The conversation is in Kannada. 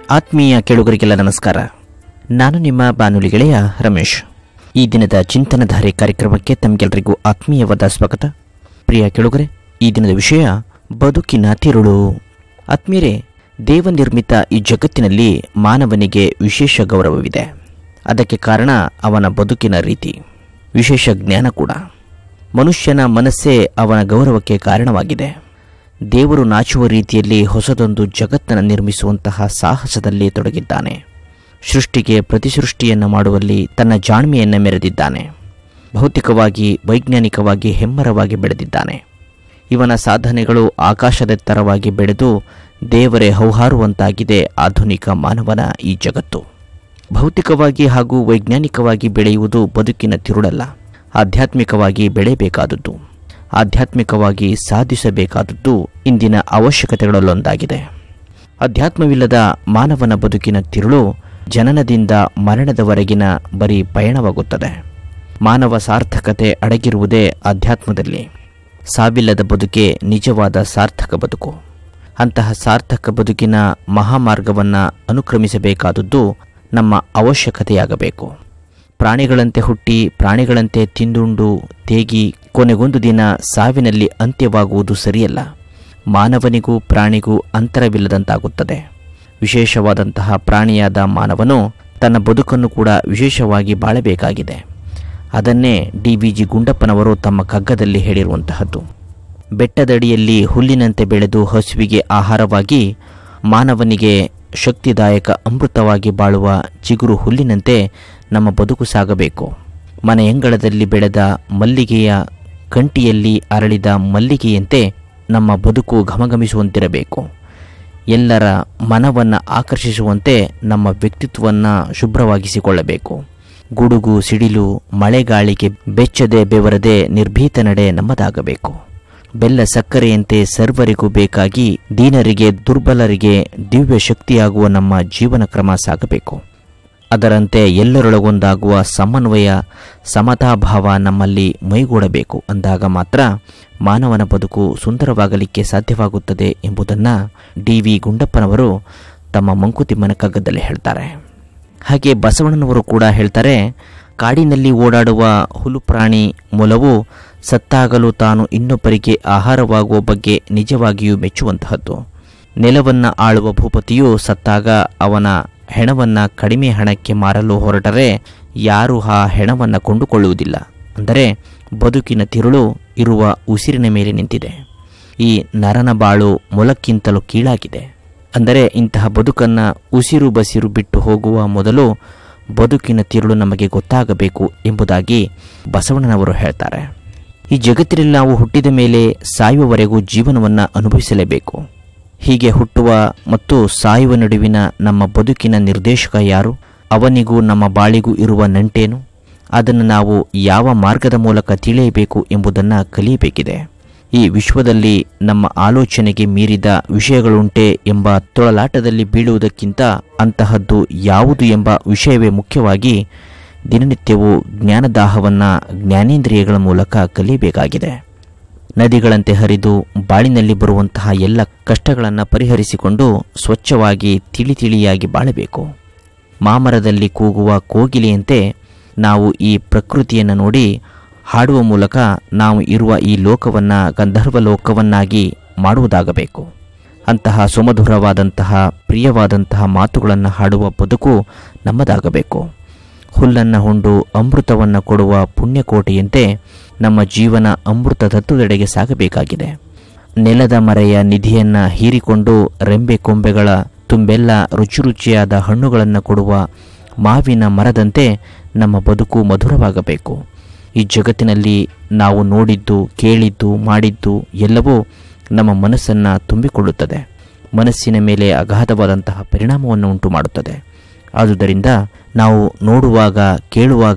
ಆತ್ಮೀಯ ಕೇಳುಗರಿಗೆಲ್ಲ ನಮಸ್ಕಾರ ನಾನು ನಿಮ್ಮ ಬಾನುಲಿ ಗೆಳೆಯ ರಮೇಶ್ ಈ ದಿನದ ಚಿಂತನಧಾರೆ ಕಾರ್ಯಕ್ರಮಕ್ಕೆ ತಮಗೆಲ್ಲರಿಗೂ ಆತ್ಮೀಯವಾದ ಸ್ವಾಗತ ಪ್ರಿಯ ಕೇಳುಗರೆ ಈ ದಿನದ ವಿಷಯ ಬದುಕಿನ ತಿರುಳು ಆತ್ಮೀಯರೇ ದೇವನಿರ್ಮಿತ ಈ ಜಗತ್ತಿನಲ್ಲಿ ಮಾನವನಿಗೆ ವಿಶೇಷ ಗೌರವವಿದೆ ಅದಕ್ಕೆ ಕಾರಣ ಅವನ ಬದುಕಿನ ರೀತಿ ವಿಶೇಷ ಜ್ಞಾನ ಕೂಡ ಮನುಷ್ಯನ ಮನಸ್ಸೇ ಅವನ ಗೌರವಕ್ಕೆ ಕಾರಣವಾಗಿದೆ ದೇವರು ನಾಚುವ ರೀತಿಯಲ್ಲಿ ಹೊಸದೊಂದು ಜಗತ್ತನ್ನು ನಿರ್ಮಿಸುವಂತಹ ಸಾಹಸದಲ್ಲಿ ತೊಡಗಿದ್ದಾನೆ ಸೃಷ್ಟಿಗೆ ಪ್ರತಿಸೃಷ್ಟಿಯನ್ನು ಮಾಡುವಲ್ಲಿ ತನ್ನ ಜಾಣ್ಮೆಯನ್ನು ಮೆರೆದಿದ್ದಾನೆ ಭೌತಿಕವಾಗಿ ವೈಜ್ಞಾನಿಕವಾಗಿ ಹೆಮ್ಮರವಾಗಿ ಬೆಳೆದಿದ್ದಾನೆ ಇವನ ಸಾಧನೆಗಳು ಆಕಾಶದೆತ್ತರವಾಗಿ ಬೆಳೆದು ದೇವರೇ ಹೌಹಾರುವಂತಾಗಿದೆ ಆಧುನಿಕ ಮಾನವನ ಈ ಜಗತ್ತು ಭೌತಿಕವಾಗಿ ಹಾಗೂ ವೈಜ್ಞಾನಿಕವಾಗಿ ಬೆಳೆಯುವುದು ಬದುಕಿನ ತಿರುಳಲ್ಲ ಆಧ್ಯಾತ್ಮಿಕವಾಗಿ ಬೆಳೆಯಬೇಕಾದದ್ದು ಆಧ್ಯಾತ್ಮಿಕವಾಗಿ ಸಾಧಿಸಬೇಕಾದದ್ದು ಇಂದಿನ ಅವಶ್ಯಕತೆಗಳಲ್ಲೊಂದಾಗಿದೆ ಅಧ್ಯಾತ್ಮವಿಲ್ಲದ ಮಾನವನ ಬದುಕಿನ ತಿರುಳು ಜನನದಿಂದ ಮರಣದವರೆಗಿನ ಬರೀ ಪಯಣವಾಗುತ್ತದೆ ಮಾನವ ಸಾರ್ಥಕತೆ ಅಡಗಿರುವುದೇ ಅಧ್ಯಾತ್ಮದಲ್ಲಿ ಸಾವಿಲ್ಲದ ಬದುಕೆ ನಿಜವಾದ ಸಾರ್ಥಕ ಬದುಕು ಅಂತಹ ಸಾರ್ಥಕ ಬದುಕಿನ ಮಹಾಮಾರ್ಗವನ್ನು ಅನುಕ್ರಮಿಸಬೇಕಾದದ್ದು ನಮ್ಮ ಅವಶ್ಯಕತೆಯಾಗಬೇಕು ಪ್ರಾಣಿಗಳಂತೆ ಹುಟ್ಟಿ ಪ್ರಾಣಿಗಳಂತೆ ತಿಂದುಂಡು ತೇಗಿ ಕೊನೆಗೊಂದು ದಿನ ಸಾವಿನಲ್ಲಿ ಅಂತ್ಯವಾಗುವುದು ಸರಿಯಲ್ಲ ಮಾನವನಿಗೂ ಪ್ರಾಣಿಗೂ ಅಂತರವಿಲ್ಲದಂತಾಗುತ್ತದೆ ವಿಶೇಷವಾದಂತಹ ಪ್ರಾಣಿಯಾದ ಮಾನವನು ತನ್ನ ಬದುಕನ್ನು ಕೂಡ ವಿಶೇಷವಾಗಿ ಬಾಳಬೇಕಾಗಿದೆ ಅದನ್ನೇ ಡಿ ವಿ ಜಿ ಗುಂಡಪ್ಪನವರು ತಮ್ಮ ಕಗ್ಗದಲ್ಲಿ ಹೇಳಿರುವಂತಹದ್ದು ಬೆಟ್ಟದಡಿಯಲ್ಲಿ ಹುಲ್ಲಿನಂತೆ ಬೆಳೆದು ಹಸುವಿಗೆ ಆಹಾರವಾಗಿ ಮಾನವನಿಗೆ ಶಕ್ತಿದಾಯಕ ಅಮೃತವಾಗಿ ಬಾಳುವ ಚಿಗುರು ಹುಲ್ಲಿನಂತೆ ನಮ್ಮ ಬದುಕು ಸಾಗಬೇಕು ಮನೆಯಂಗಳದಲ್ಲಿ ಬೆಳೆದ ಮಲ್ಲಿಗೆಯ ಕಂಟಿಯಲ್ಲಿ ಅರಳಿದ ಮಲ್ಲಿಗೆಯಂತೆ ನಮ್ಮ ಬದುಕು ಘಮಘಮಿಸುವಂತಿರಬೇಕು ಎಲ್ಲರ ಮನವನ್ನು ಆಕರ್ಷಿಸುವಂತೆ ನಮ್ಮ ವ್ಯಕ್ತಿತ್ವವನ್ನು ಶುಭ್ರವಾಗಿಸಿಕೊಳ್ಳಬೇಕು ಗುಡುಗು ಸಿಡಿಲು ಮಳೆಗಾಳಿಗೆ ಬೆಚ್ಚದೆ ಬೆವರದೆ ನಿರ್ಭೀತ ನಡೆ ನಮ್ಮದಾಗಬೇಕು ಬೆಲ್ಲ ಸಕ್ಕರೆಯಂತೆ ಸರ್ವರಿಗೂ ಬೇಕಾಗಿ ದೀನರಿಗೆ ದುರ್ಬಲರಿಗೆ ದಿವ್ಯ ಶಕ್ತಿಯಾಗುವ ನಮ್ಮ ಜೀವನ ಕ್ರಮ ಸಾಗಬೇಕು ಅದರಂತೆ ಎಲ್ಲರೊಳಗೊಂದಾಗುವ ಸಮನ್ವಯ ಸಮತಾಭಾವ ನಮ್ಮಲ್ಲಿ ಮೈಗೂಡಬೇಕು ಅಂದಾಗ ಮಾತ್ರ ಮಾನವನ ಬದುಕು ಸುಂದರವಾಗಲಿಕ್ಕೆ ಸಾಧ್ಯವಾಗುತ್ತದೆ ಎಂಬುದನ್ನು ಡಿ ವಿ ಗುಂಡಪ್ಪನವರು ತಮ್ಮ ಮಂಕುತಿಮ್ಮನ ಕಗ್ಗದಲ್ಲಿ ಹೇಳ್ತಾರೆ ಹಾಗೆ ಬಸವಣ್ಣನವರು ಕೂಡ ಹೇಳ್ತಾರೆ ಕಾಡಿನಲ್ಲಿ ಓಡಾಡುವ ಹುಲು ಪ್ರಾಣಿ ಮೊಲವು ಸತ್ತಾಗಲು ತಾನು ಇನ್ನೊಬ್ಬರಿಗೆ ಆಹಾರವಾಗುವ ಬಗ್ಗೆ ನಿಜವಾಗಿಯೂ ಮೆಚ್ಚುವಂತಹದ್ದು ನೆಲವನ್ನು ಆಳುವ ಭೂಪತಿಯು ಸತ್ತಾಗ ಅವನ ಹೆಣವನ್ನು ಕಡಿಮೆ ಹಣಕ್ಕೆ ಮಾರಲು ಹೊರಟರೆ ಯಾರೂ ಆ ಹೆಣವನ್ನು ಕೊಂಡುಕೊಳ್ಳುವುದಿಲ್ಲ ಅಂದರೆ ಬದುಕಿನ ತಿರುಳು ಇರುವ ಉಸಿರಿನ ಮೇಲೆ ನಿಂತಿದೆ ಈ ನರನ ಬಾಳು ಮೊಲಕ್ಕಿಂತಲೂ ಕೀಳಾಗಿದೆ ಅಂದರೆ ಇಂತಹ ಬದುಕನ್ನು ಉಸಿರು ಬಸಿರು ಬಿಟ್ಟು ಹೋಗುವ ಮೊದಲು ಬದುಕಿನ ತಿರುಳು ನಮಗೆ ಗೊತ್ತಾಗಬೇಕು ಎಂಬುದಾಗಿ ಬಸವಣ್ಣನವರು ಹೇಳ್ತಾರೆ ಈ ಜಗತ್ತಿನಲ್ಲಿ ನಾವು ಹುಟ್ಟಿದ ಮೇಲೆ ಸಾಯುವವರೆಗೂ ಜೀವನವನ್ನು ಅನುಭವಿಸಲೇಬೇಕು ಹೀಗೆ ಹುಟ್ಟುವ ಮತ್ತು ಸಾಯುವ ನಡುವಿನ ನಮ್ಮ ಬದುಕಿನ ನಿರ್ದೇಶಕ ಯಾರು ಅವನಿಗೂ ನಮ್ಮ ಬಾಳಿಗೂ ಇರುವ ನಂಟೇನು ಅದನ್ನು ನಾವು ಯಾವ ಮಾರ್ಗದ ಮೂಲಕ ತಿಳಿಯಬೇಕು ಎಂಬುದನ್ನು ಕಲಿಯಬೇಕಿದೆ ಈ ವಿಶ್ವದಲ್ಲಿ ನಮ್ಮ ಆಲೋಚನೆಗೆ ಮೀರಿದ ವಿಷಯಗಳುಂಟೆ ಎಂಬ ತೊಳಲಾಟದಲ್ಲಿ ಬೀಳುವುದಕ್ಕಿಂತ ಅಂತಹದ್ದು ಯಾವುದು ಎಂಬ ವಿಷಯವೇ ಮುಖ್ಯವಾಗಿ ದಿನನಿತ್ಯವೂ ಜ್ಞಾನದಾಹವನ್ನು ಜ್ಞಾನೇಂದ್ರಿಯಗಳ ಮೂಲಕ ಕಲಿಯಬೇಕಾಗಿದೆ ನದಿಗಳಂತೆ ಹರಿದು ಬಾಳಿನಲ್ಲಿ ಬರುವಂತಹ ಎಲ್ಲ ಕಷ್ಟಗಳನ್ನು ಪರಿಹರಿಸಿಕೊಂಡು ಸ್ವಚ್ಛವಾಗಿ ತಿಳಿ ತಿಳಿಯಾಗಿ ಬಾಳಬೇಕು ಮಾಮರದಲ್ಲಿ ಕೂಗುವ ಕೋಗಿಲೆಯಂತೆ ನಾವು ಈ ಪ್ರಕೃತಿಯನ್ನು ನೋಡಿ ಹಾಡುವ ಮೂಲಕ ನಾವು ಇರುವ ಈ ಲೋಕವನ್ನು ಗಂಧರ್ವ ಲೋಕವನ್ನಾಗಿ ಮಾಡುವುದಾಗಬೇಕು ಅಂತಹ ಸುಮಧುರವಾದಂತಹ ಪ್ರಿಯವಾದಂತಹ ಮಾತುಗಳನ್ನು ಹಾಡುವ ಬದುಕು ನಮ್ಮದಾಗಬೇಕು ಹುಲ್ಲನ್ನು ಹೊಂಡು ಅಮೃತವನ್ನು ಕೊಡುವ ಪುಣ್ಯಕೋಟೆಯಂತೆ ನಮ್ಮ ಜೀವನ ಅಮೃತ ತತ್ವದೆಡೆಗೆ ಸಾಗಬೇಕಾಗಿದೆ ನೆಲದ ಮರೆಯ ನಿಧಿಯನ್ನು ಹೀರಿಕೊಂಡು ರೆಂಬೆ ಕೊಂಬೆಗಳ ತುಂಬೆಲ್ಲ ರುಚಿ ರುಚಿಯಾದ ಹಣ್ಣುಗಳನ್ನು ಕೊಡುವ ಮಾವಿನ ಮರದಂತೆ ನಮ್ಮ ಬದುಕು ಮಧುರವಾಗಬೇಕು ಈ ಜಗತ್ತಿನಲ್ಲಿ ನಾವು ನೋಡಿದ್ದು ಕೇಳಿದ್ದು ಮಾಡಿದ್ದು ಎಲ್ಲವೂ ನಮ್ಮ ಮನಸ್ಸನ್ನು ತುಂಬಿಕೊಳ್ಳುತ್ತದೆ ಮನಸ್ಸಿನ ಮೇಲೆ ಅಗಾಧವಾದಂತಹ ಪರಿಣಾಮವನ್ನು ಉಂಟು ಮಾಡುತ್ತದೆ ಆದುದರಿಂದ ನಾವು ನೋಡುವಾಗ ಕೇಳುವಾಗ